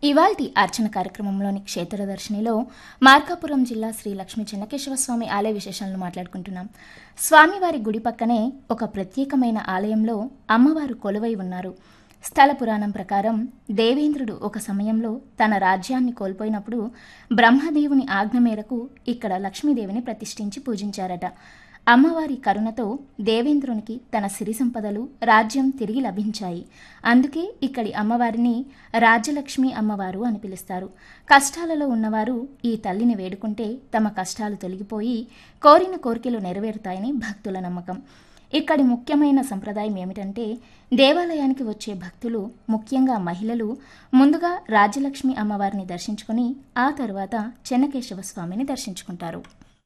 ఇవాల్టి అర్చన కార్యక్రమంలోని క్షేత్ర దర్శినిలో మార్కాపురం జిల్లా శ్రీ లక్ష్మీ చెన్నకేశవ స్వామి ఆలయ విశేషాలను మాట్లాడుకుంటున్నాం స్వామివారి గుడి పక్కనే ఒక ప్రత్యేకమైన ఆలయంలో అమ్మవారు కొలువై ఉన్నారు స్థల పురాణం ప్రకారం దేవేంద్రుడు ఒక సమయంలో తన రాజ్యాన్ని కోల్పోయినప్పుడు బ్రహ్మదేవుని ఆజ్ఞ మేరకు ఇక్కడ లక్ష్మీదేవిని ప్రతిష్ఠించి పూజించారట అమ్మవారి కరుణతో దేవేంద్రునికి తన సిరి సంపదలు రాజ్యం తిరిగి లభించాయి అందుకే ఇక్కడి అమ్మవారిని రాజ్యలక్ష్మి అమ్మవారు అని పిలుస్తారు కష్టాలలో ఉన్నవారు ఈ తల్లిని వేడుకుంటే తమ కష్టాలు తొలగిపోయి కోరిన కోరికలు నెరవేరుతాయని భక్తుల నమ్మకం ఇక్కడి ముఖ్యమైన సంప్రదాయం ఏమిటంటే దేవాలయానికి వచ్చే భక్తులు ముఖ్యంగా మహిళలు ముందుగా రాజ్యలక్ష్మి అమ్మవారిని దర్శించుకుని ఆ తర్వాత చెన్నకేశవ స్వామిని దర్శించుకుంటారు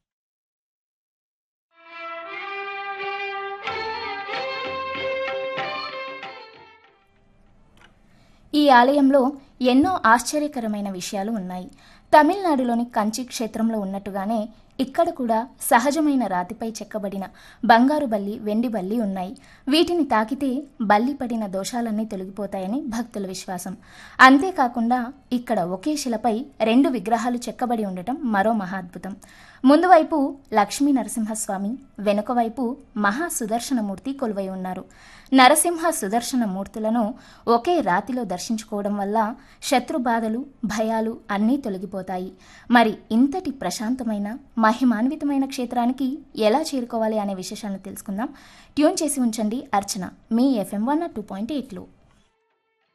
ఈ ఆలయంలో ఎన్నో ఆశ్చర్యకరమైన విషయాలు ఉన్నాయి తమిళనాడులోని కంచి క్షేత్రంలో ఉన్నట్టుగానే ఇక్కడ కూడా సహజమైన రాతిపై చెక్కబడిన బంగారు బల్లి వెండి బల్లి ఉన్నాయి వీటిని తాకితే బల్లి పడిన దోషాలన్నీ తొలగిపోతాయని భక్తుల విశ్వాసం అంతేకాకుండా ఇక్కడ ఒకే శిలపై రెండు విగ్రహాలు చెక్కబడి ఉండటం మరో మహాద్భుతం ముందు వైపు లక్ష్మీ నరసింహస్వామి వెనుక వైపు మహా సుదర్శనమూర్తి కొలువై ఉన్నారు నరసింహ సుదర్శన మూర్తులను ఒకే రాతిలో దర్శించుకోవడం వల్ల శత్రు బాధలు భయాలు అన్నీ తొలగిపోతాయి మరి ఇంతటి ప్రశాంతమైన మహిమాన్వితమైన క్షేత్రానికి ఎలా చేరుకోవాలి అనే విశేషాలను తెలుసుకుందాం ట్యూన్ చేసి ఉంచండి అర్చన మీ ఎఫ్ఎం వన్ టూ పాయింట్ ఎయిట్లో